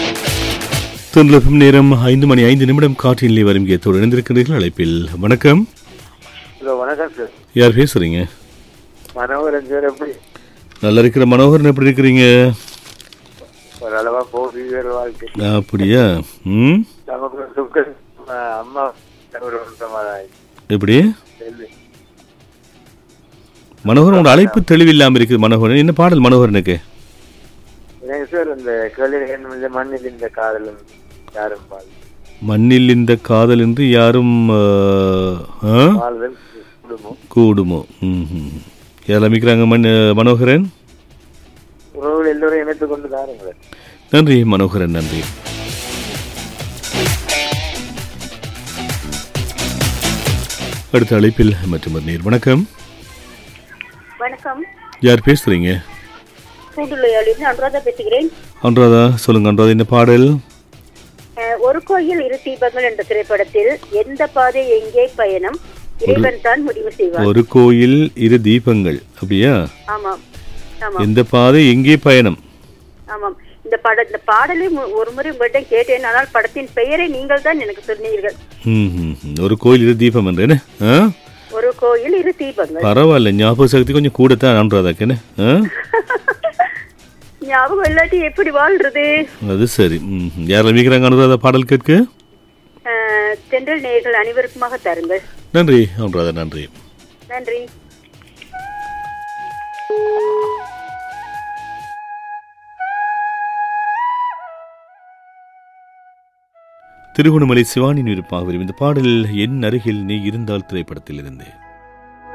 தொழிலகம் நேரம் ஐந்து மணி ஐந்து நிமிடம் காற்றிலே வரும் கேத்தோடு இணைந்திருக்கிறீர்கள் அழைப்பில் வணக்கம் ஹலோ வணக்கம் சார் யார் பேசுறீங்க மனோகரன் சார் எப்படி நல்லா இருக்கிற மனோகரன் எப்படி இருக்கிறீங்க ஒரு அளவா போகுது வேறு வாழ்க்கை அப்படியா ம் நமக்கு சுக்க அம்மா ஒரு சமாதானம் எப்படி செல்வி மனோகரன் உங்களோட அழைப்பு தெளிவில்லாமல் இருக்குது மனோகரன் என்ன பாடல் மனோகரனுக்கு எனக்கு சார் இந்த கேள்வி மண்ணில் இந்த காதலும் யாரும் பால் மண்ணில் இந்த காதல் என்று யாரும் ஆ, ஆ? வாழ்தல் குடும்பம் கூடுமோ ம் ம். யார் அமைக்கிறாங்க மண் மனோகரன் உறவுகள் எல்லோரும் இணைத்துக் கொண்டு தாருங்களேன் நன்றி மனோகரன் நன்றி அடுத்த அழைப்பில் மற்றும் நீர் வணக்கம் வணக்கம் யார் பேசுறீங்க கூண்டுலையாளிருந்து அனுராதா பேசுகிறேன் அன்றாதா சொல்லுங்க அன்றாதா இந்த பாடல் அஹ், ஒரு கோயில் இரு தீபங்கள் என்ற திரைப்படத்தில் எந்த பாதை எங்கே பயணம் இறைவன் தான் முடிவு செய்வார் ஒரு கோயில் இரு தீபங்கள் அப்படியா ஆமாம் ஆமாம் எந்த பாதை எங்கே பயணம் ஆமாம் இந்த பட இந்த பாடலை மு- ஒரு முறை உங்கள்கிட்ட கேட்டேன் ஆனால் படத்தின் பெயரை நீங்கள் தான் எனக்கு சொன்னீர்கள் ம், ம், ம். ஒரு கோயில் இரு தீபம் என்று என்ன ஆ? ஒரு கோயில் இரு தீபங்கள் பரவாயில்ல ஞாபக சக்தி கொஞ்சம் கூடத்தான் அன்றாதாக்கு என்ன ஆ? ஞாபகம் இல்லாட்டி எப்படி வாழ்றது அது சரி ம், ம். யார் அமைக்கிறாங்க அனுராதா பாடல் கேட்க அஹ், தென்றல் நேயர்கள் அனைவருக்குமாக தருங்கள் நன்றி அனுராதா நன்றி நன்றி திருகோணமலை சிவானி நிருப்பாக இந்த பாடல் என் அருகில் நீ இருந்தால் திரைப்படத்தில் இருந்து